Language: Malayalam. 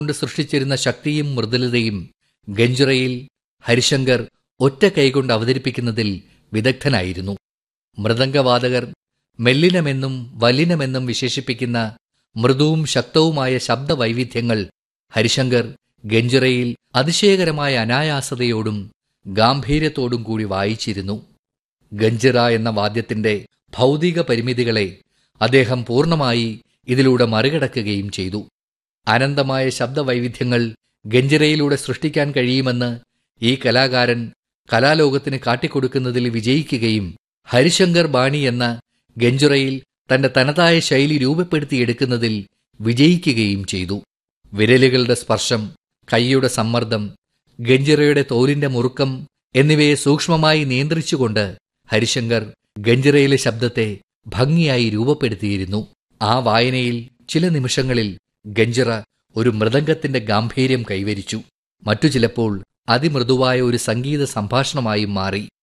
കൊണ്ട് സൃഷ്ടിച്ചിരുന്ന ശക്തിയും മൃദുലതയും ഗഞ്ചുറയിൽ ഹരിശങ്കർ ഒറ്റ കൈകൊണ്ട് അവതരിപ്പിക്കുന്നതിൽ വിദഗ്ധനായിരുന്നു മൃദംഗവാദകർ മെല്ലിനമെന്നും വല്ലിനമെന്നും വിശേഷിപ്പിക്കുന്ന മൃദുവും ശക്തവുമായ ശബ്ദവൈവിധ്യങ്ങൾ ഹരിശങ്കർ ഗഞ്ചിറയിൽ അതിശയകരമായ അനായാസതയോടും ഗാംഭീര്യത്തോടും കൂടി വായിച്ചിരുന്നു ഗഞ്ചിറ എന്ന വാദ്യത്തിന്റെ ഭൗതിക പരിമിതികളെ അദ്ദേഹം പൂർണ്ണമായി ഇതിലൂടെ മറികടക്കുകയും ചെയ്തു അനന്തമായ ശബ്ദവൈവിധ്യങ്ങൾ ഗഞ്ചിറയിലൂടെ സൃഷ്ടിക്കാൻ കഴിയുമെന്ന് ഈ കലാകാരൻ കലാലോകത്തിന് കാട്ടിക്കൊടുക്കുന്നതിൽ വിജയിക്കുകയും ഹരിശങ്കർ ബാണി എന്ന ഗഞ്ചുറയിൽ തന്റെ തനതായ ശൈലി രൂപപ്പെടുത്തിയെടുക്കുന്നതിൽ വിജയിക്കുകയും ചെയ്തു വിരലുകളുടെ സ്പർശം കൈയുടെ സമ്മർദ്ദം ഗഞ്ചിറയുടെ തോലിന്റെ മുറുക്കം എന്നിവയെ സൂക്ഷ്മമായി നിയന്ത്രിച്ചുകൊണ്ട് ഹരിശങ്കർ ഗഞ്ചിറയിലെ ശബ്ദത്തെ ഭംഗിയായി രൂപപ്പെടുത്തിയിരുന്നു ആ വായനയിൽ ചില നിമിഷങ്ങളിൽ ഗഞ്ചിറ ഒരു മൃദംഗത്തിന്റെ ഗാംഭീര്യം കൈവരിച്ചു മറ്റു ചിലപ്പോൾ അതിമൃദുവായ ഒരു സംഗീത സംഭാഷണമായും മാറി